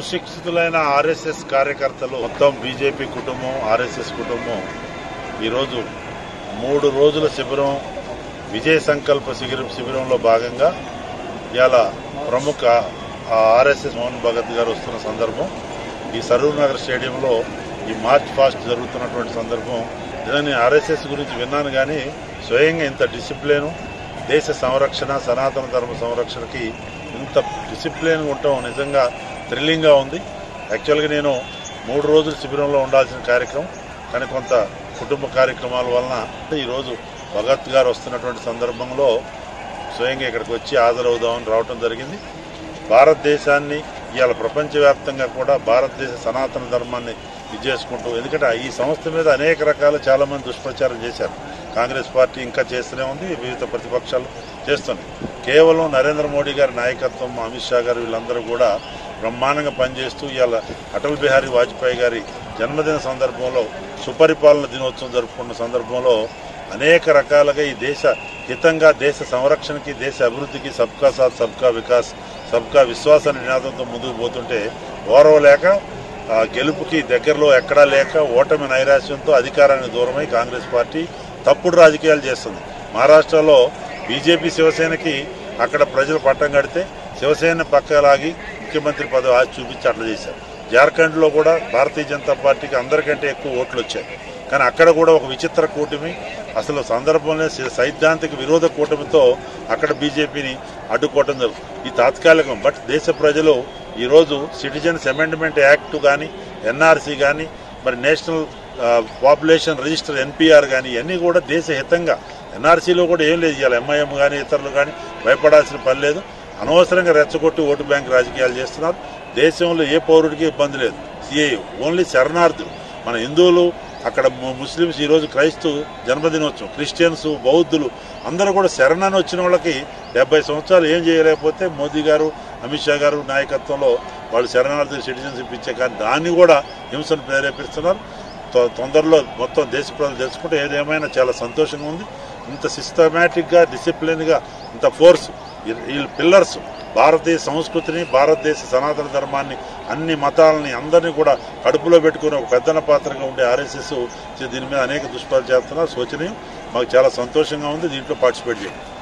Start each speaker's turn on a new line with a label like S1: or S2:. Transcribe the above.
S1: సుశిక్షితులైన RSS కార్యకర్తలు మొత్తం BJP కుటుంబం ఆర్ఎస్ఎస్ కుటుంబం ఈరోజు మూడు రోజుల శిబిరం విజయ సంకల్ప శిబిరం శిబిరంలో భాగంగా ఇవాళ ప్రముఖ ఆర్ఎస్ఎస్ మోహన్ భగత్ గారు వస్తున్న సందర్భం ఈ సరూర్ నగర్ స్టేడియంలో ఈ మార్చ్ ఫాస్ట్ జరుగుతున్నటువంటి సందర్భం నేను ఆర్ఎస్ఎస్ గురించి విన్నాను కానీ స్వయంగా ఇంత డిసిప్లిన్ దేశ సంరక్షణ సనాతన ధర్మ సంరక్షణకి ఇంత డిసిప్లిన్ ఉండటం నిజంగా థ్రిల్లింగ్గా ఉంది యాక్చువల్గా నేను మూడు రోజులు శిబిరంలో ఉండాల్సిన కార్యక్రమం కానీ కొంత కుటుంబ కార్యక్రమాల వలన ఈరోజు భగత్ గారు వస్తున్నటువంటి సందర్భంలో స్వయంగా ఇక్కడికి వచ్చి హాజరవుదామని రావటం జరిగింది భారతదేశాన్ని ఇవాళ ప్రపంచవ్యాప్తంగా కూడా భారతదేశ సనాతన ధర్మాన్ని ఇది చేసుకుంటూ ఎందుకంటే ఈ సంస్థ మీద అనేక రకాల చాలా మంది దుష్ప్రచారం చేశారు కాంగ్రెస్ పార్టీ ఇంకా చేస్తూనే ఉంది వివిధ ప్రతిపక్షాలు చేస్తున్నాయి కేవలం నరేంద్ర మోడీ గారి నాయకత్వం అమిత్ షా గారు వీళ్ళందరూ కూడా బ్రహ్మాండంగా పనిచేస్తూ ఇవాళ అటల్ బిహారీ వాజ్పేయి గారి జన్మదిన సందర్భంలో సుపరిపాలన దినోత్సవం జరుపుకున్న సందర్భంలో అనేక రకాలుగా ఈ దేశ హితంగా దేశ సంరక్షణకి దేశ అభివృద్ధికి సబ్కా సాత్ సబ్కా వికాస్ సబ్కా విశ్వాస నినాదంతో ముందుకు పోతుంటే ఓరవలేక ఆ గెలుపుకి దగ్గరలో ఎక్కడా లేక ఓటమి నైరాశ్యంతో అధికారానికి దూరమై కాంగ్రెస్ పార్టీ తప్పుడు రాజకీయాలు చేస్తుంది మహారాష్ట్రలో బీజేపీ శివసేనకి అక్కడ ప్రజలు పట్టం కడితే శివసేన పక్కలాగి ముఖ్యమంత్రి పదవి ఆశ చూపించి అట్లా చేశారు జార్ఖండ్లో కూడా భారతీయ జనతా పార్టీకి అందరికంటే ఎక్కువ ఓట్లు వచ్చాయి కానీ అక్కడ కూడా ఒక విచిత్ర కూటమి అసలు సందర్భంలో సైద్ధాంతిక విరోధ కూటమితో అక్కడ బీజేపీని అడ్డుకోవటం జరుగుతుంది ఈ తాత్కాలికం బట్ దేశ ప్రజలు ఈరోజు సిటిజన్స్ అమెండ్మెంట్ యాక్ట్ కానీ ఎన్ఆర్సీ కానీ మరి నేషనల్ పాపులేషన్ రిజిస్టర్ ఎన్పిఆర్ కానీ ఇవన్నీ కూడా దేశ హితంగా ఎన్ఆర్సీలో కూడా ఏం లేదు ఇవాళ ఎంఐఎం కానీ ఇతరులు కానీ భయపడాల్సిన పని లేదు అనవసరంగా రెచ్చగొట్టి ఓటు బ్యాంక్ రాజకీయాలు చేస్తున్నారు దేశంలో ఏ పౌరుడికి ఇబ్బంది లేదు సిఐ ఓన్లీ శరణార్థులు మన హిందువులు అక్కడ ము- ముస్లిమ్స్ ఈరోజు క్రైస్తు జన్మదినోత్సవం క్రిస్టియన్స్ బౌద్ధులు అందరూ కూడా శరణాన్ని వచ్చిన వాళ్ళకి డెబ్బై సంవత్సరాలు ఏం చేయలేకపోతే మోదీ గారు అమిత్ షా గారు నాయకత్వంలో వాళ్ళు శరణార్థి సిటిజన్షిప్ ఇచ్చే కానీ దాన్ని కూడా హింసను ప్రేరేపిస్తున్నారు తొ- తొందరలో మొత్తం దేశ ప్రజలు తెలుసుకుంటే ఏదేమైనా చాలా సంతోషంగా ఉంది ఇంత సిస్టమేటిక్గా డిసిప్లిన్గా ఇంత ఫోర్స్ వీళ్ళ పిల్లర్స్ భారతీయ సంస్కృతిని భారతదేశ సనాతన ధర్మాన్ని అన్ని మతాలని అందరినీ కూడా కడుపులో పెట్టుకుని ఒక పెద్దన పాత్రగా ఉండే ఆర్ఎస్ఎస్ దీని మీద అనేక దుష్పాలు చేస్తున్నారు శోచనీయం మాకు చాలా సంతోషంగా ఉంది దీంట్లో పార్టిసిపేట్ చేయండి